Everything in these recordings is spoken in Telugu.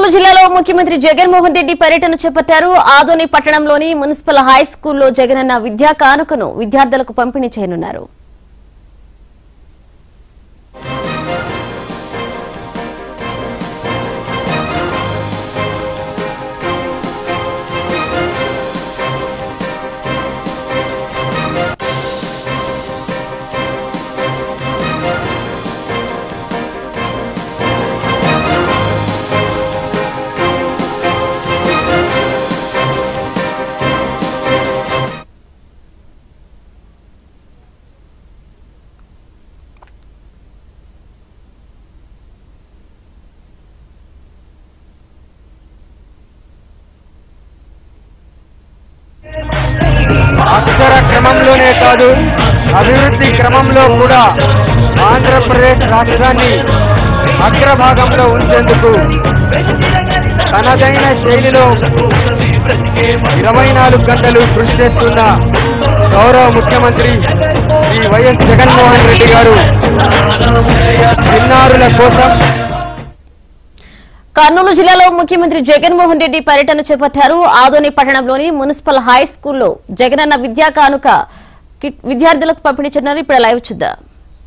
కర్నూలు జిల్లాలో ముఖ్యమంత్రి జగన్మోహన్ రెడ్డి పర్యటన చేపట్టారు ఆదోని పట్టణంలోని మున్సిపల్ హై స్కూల్లో జగనన్న విద్యా కానుకను విద్యార్థులకు పంపిణీ చేయనున్నారు అక్షర క్రమంలోనే కాదు అభివృద్ధి క్రమంలో కూడా ఆంధ్రప్రదేశ్ రాష్ట్రాన్ని అగ్రభాగంలో ఉంచేందుకు తనదైన శైలిలో ఇరవై నాలుగు గంటలు కృషి చేస్తున్న గౌరవ ముఖ్యమంత్రి శ్రీ వైఎస్ జగన్మోహన్ రెడ్డి గారు చిన్నారుల కోసం కర్నూలు జిల్లాలో ముఖ్యమంత్రి జగన్మోహన్ రెడ్డి పర్యటన చేపట్టారు ఆదోని పట్టణంలోని మున్సిపల్ హై స్కూల్లో జగనన్న విద్యా కానుక కిట్ విద్యార్థులకు పంపిణీ చేయనున్నారు ఇప్పుడు లైవ్ చూద్దాం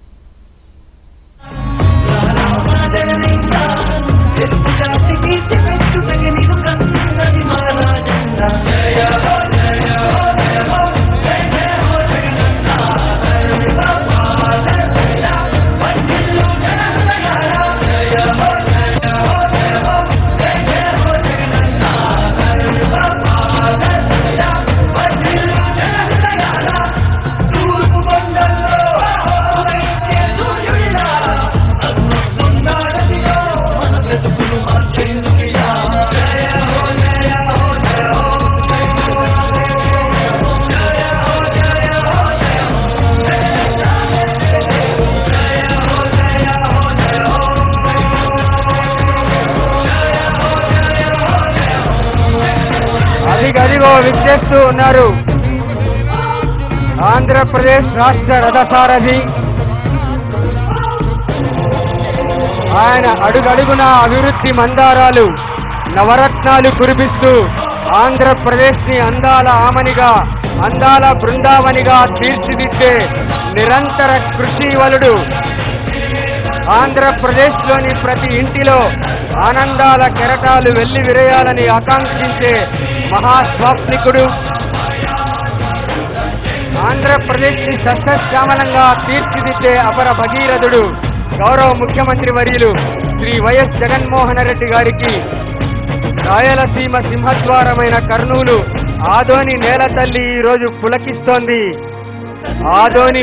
అదిగదిగో విచ్చేస్తూ ఉన్నారు ఆంధ్రప్రదేశ్ రాష్ట్ర రథసారథి ఆయన అడుగడుగున అభివృద్ధి మందారాలు నవరత్నాలు కురిపిస్తూ ఆంధ్రప్రదేశ్ ని అందాల ఆమనిగా అందాల బృందావనిగా తీర్చిదిద్దే నిరంతర కృషివలుడు ఆంధ్రప్రదేశ్ లోని ప్రతి ఇంటిలో ఆనందాల కెరటాలు వెళ్లి విరేయాలని ఆకాంక్షించే మహాస్వాప్నికుడు ఆంధ్రప్రదేశ్ ని సస్యశ్యామలంగా తీర్చిదిద్దే అపర భగీరథుడు గౌరవ ముఖ్యమంత్రి వర్యులు శ్రీ వైఎస్ జగన్మోహన్ రెడ్డి గారికి రాయలసీమ సింహద్వారమైన కర్నూలు ఆదోని నేల తల్లి ఈ రోజు పులకిస్తోంది ఆదోని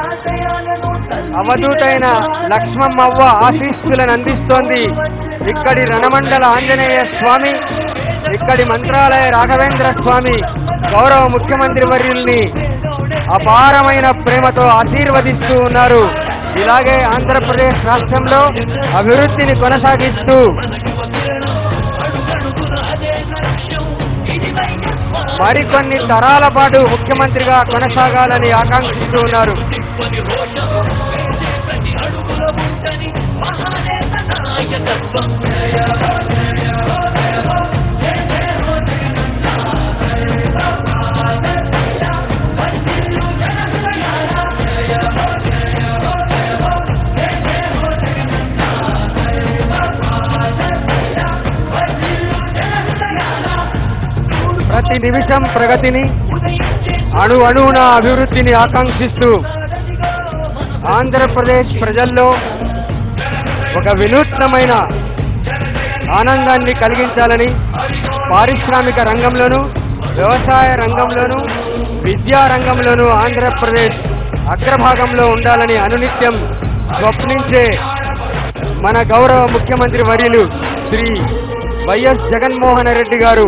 అవధూతైన లక్ష్మమ్మవ్వ ఆశీస్సులను అందిస్తోంది ఇక్కడి రణమండల ఆంజనేయ స్వామి ఇక్కడి మంత్రాలయ రాఘవేంద్ర స్వామి గౌరవ ముఖ్యమంత్రి వర్యుల్ని అపారమైన ప్రేమతో ఆశీర్వదిస్తూ ఉన్నారు ఇలాగే ఆంధ్రప్రదేశ్ రాష్ట్రంలో అభివృద్ధిని కొనసాగిస్తూ మరికొన్ని తరాల పాటు ముఖ్యమంత్రిగా కొనసాగాలని ఆకాంక్షిస్తూ ఉన్నారు ప్రతి నిమిషం ప్రగతిని అణు అణువున అభివృద్ధిని ఆకాంక్షిస్తూ ఆంధ్రప్రదేశ్ ప్రజల్లో ఒక వినూత్నమైన ఆనందాన్ని కలిగించాలని పారిశ్రామిక రంగంలోనూ వ్యవసాయ రంగంలోనూ విద్యా రంగంలోనూ ఆంధ్రప్రదేశ్ అగ్రభాగంలో ఉండాలని అనునిత్యం స్వప్నించే మన గౌరవ ముఖ్యమంత్రి వర్యులు శ్రీ వైఎస్ జగన్మోహన్ రెడ్డి గారు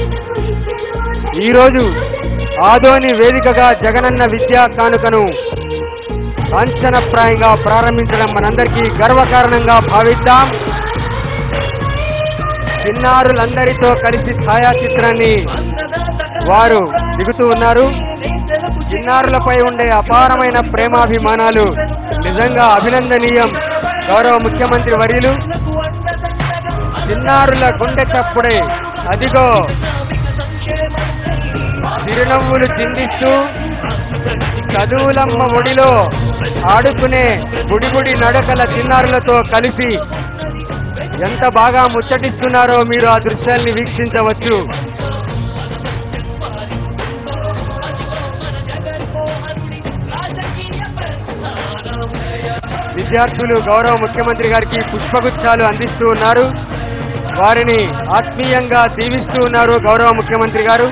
ఈరోజు ఆదోని వేదికగా జగనన్న విద్యా కానుకను లాంఛనప్రాయంగా ప్రారంభించడం మనందరికీ గర్వకారణంగా భావిద్దాం చిన్నారులందరితో కలిసి ఛాయాచిత్రాన్ని వారు దిగుతూ ఉన్నారు చిన్నారులపై ఉండే అపారమైన ప్రేమాభిమానాలు నిజంగా అభినందనీయం గౌరవ ముఖ్యమంత్రి వర్యులు చిన్నారుల గుండె చప్పుడే అదిగో చిరునవ్వులు చిందిస్తూ చదువులమ్మ ఒడిలో ఆడుకునే బుడిబుడి నడకల చిన్నారులతో కలిసి ఎంత బాగా ముచ్చటిస్తున్నారో మీరు ఆ దృశ్యాల్ని వీక్షించవచ్చు విద్యార్థులు గౌరవ ముఖ్యమంత్రి గారికి పుష్పగుచ్చాలు అందిస్తూ ఉన్నారు వారిని ఆత్మీయంగా దీవిస్తూ ఉన్నారు గౌరవ ముఖ్యమంత్రి గారు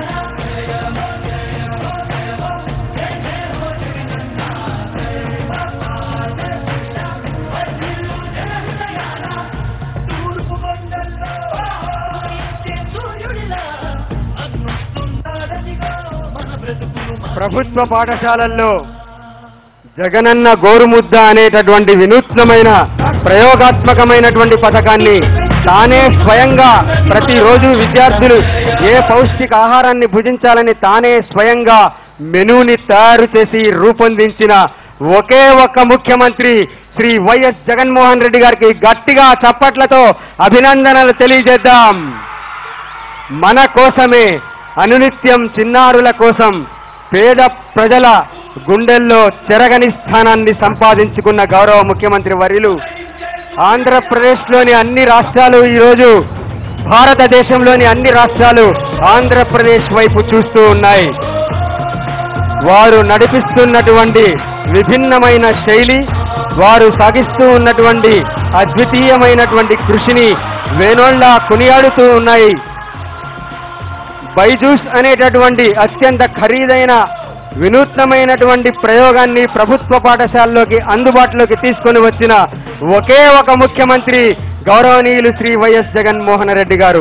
ప్రభుత్వ పాఠశాలల్లో జగనన్న గోరుముద్ద అనేటటువంటి వినూత్నమైన ప్రయోగాత్మకమైనటువంటి పథకాన్ని తానే స్వయంగా ప్రతిరోజు విద్యార్థులు ఏ పౌష్టిక ఆహారాన్ని భుజించాలని తానే స్వయంగా మెనూని తయారు చేసి రూపొందించిన ఒకే ఒక్క ముఖ్యమంత్రి శ్రీ వైఎస్ జగన్మోహన్ రెడ్డి గారికి గట్టిగా చప్పట్లతో అభినందనలు తెలియజేద్దాం మన కోసమే అనునిత్యం చిన్నారుల కోసం పేద ప్రజల గుండెల్లో చెరగని స్థానాన్ని సంపాదించుకున్న గౌరవ ముఖ్యమంత్రి వర్యులు ఆంధ్రప్రదేశ్లోని అన్ని రాష్ట్రాలు ఈరోజు భారతదేశంలోని అన్ని రాష్ట్రాలు ఆంధ్రప్రదేశ్ వైపు చూస్తూ ఉన్నాయి వారు నడిపిస్తున్నటువంటి విభిన్నమైన శైలి వారు సాగిస్తూ ఉన్నటువంటి అద్వితీయమైనటువంటి కృషిని వేనోళ్ళ కొనియాడుతూ ఉన్నాయి బైజూస్ అనేటటువంటి అత్యంత ఖరీదైన వినూత్నమైనటువంటి ప్రయోగాన్ని ప్రభుత్వ పాఠశాలలోకి అందుబాటులోకి తీసుకొని వచ్చిన ఒకే ఒక ముఖ్యమంత్రి గౌరవనీయులు శ్రీ వైఎస్ జగన్మోహన్ రెడ్డి గారు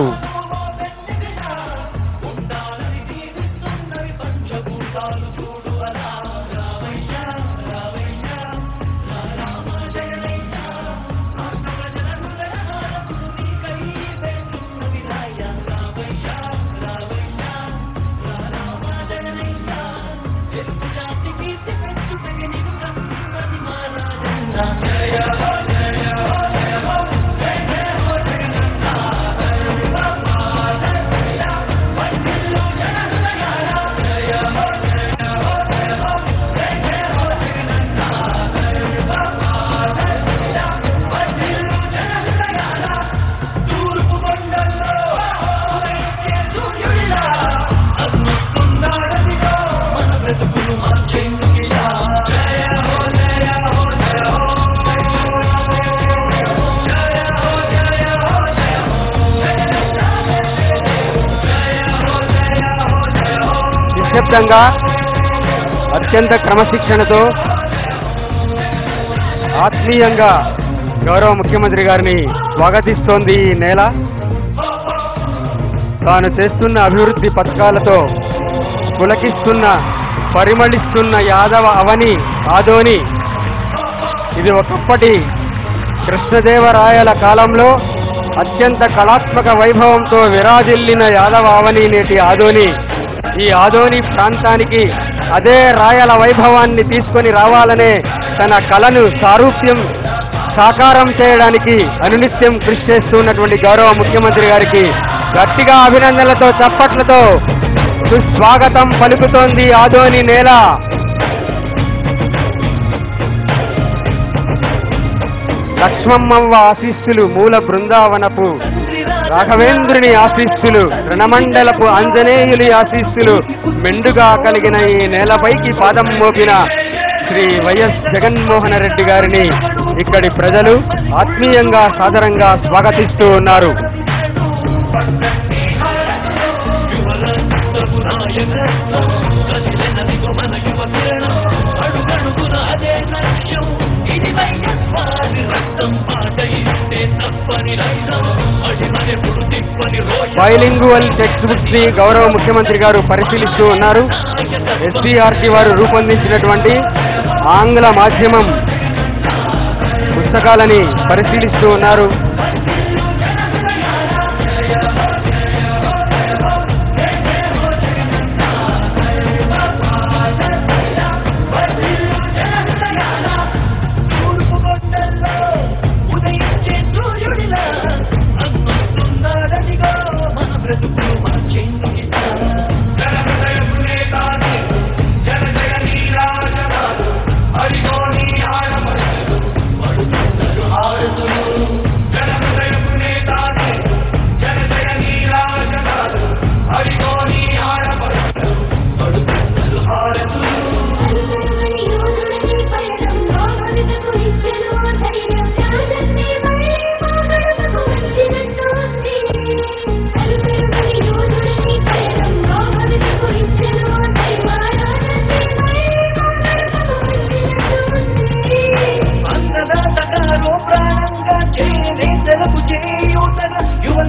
నిశ్శబ్దంగా అత్యంత క్రమశిక్షణతో ఆత్మీయంగా గౌరవ ముఖ్యమంత్రి గారిని స్వాగతిస్తోంది ఈ నేల తాను చేస్తున్న అభివృద్ధి పథకాలతో పులకిస్తున్న పరిమళిస్తున్న యాదవ అవని ఆదోని ఇది ఒకప్పటి కృష్ణదేవరాయల కాలంలో అత్యంత కళాత్మక వైభవంతో విరాజిల్లిన యాదవ అవని నేటి ఆదోని ఈ ఆదోని ప్రాంతానికి అదే రాయల వైభవాన్ని తీసుకొని రావాలనే తన కళను సారూప్యం సాకారం చేయడానికి అనునిత్యం కృషి చేస్తున్నటువంటి గౌరవ ముఖ్యమంత్రి గారికి గట్టిగా అభినందనలతో చప్పట్లతో సుస్వాగతం పలుకుతోంది ఆదోని నేల లక్ష్మమ్మవ్వ ఆశీస్సులు మూల బృందావనపు రాఘవేంద్రుని ఆశీస్సులు రణమండలపు ఆంజనేయుని ఆశీస్సులు మెండుగా కలిగిన ఈ నేలపైకి పాదం మోపిన శ్రీ వైఎస్ జగన్మోహన రెడ్డి గారిని ఇక్కడి ప్రజలు ఆత్మీయంగా సాదరంగా స్వాగతిస్తూ ఉన్నారు బైలింగువల్ టెక్స్ట్ బుక్స్ ని గౌరవ ముఖ్యమంత్రి గారు పరిశీలిస్తూ ఉన్నారు ఎస్సీఆర్టీ వారు రూపొందించినటువంటి ఆంగ్ల మాధ్యమం పుస్తకాలని పరిశీలిస్తూ ఉన్నారు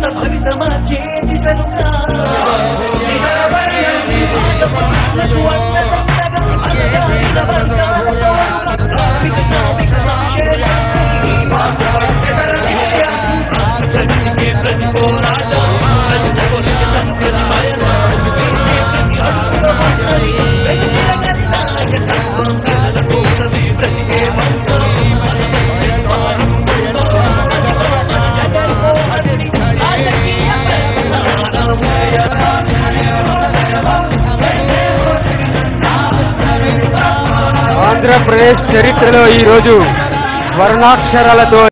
భవితమా చేతి ఆంధ్రప్రదేశ్ చరిత్రలో ఈ రోజు వర్ణాక్షరాలతో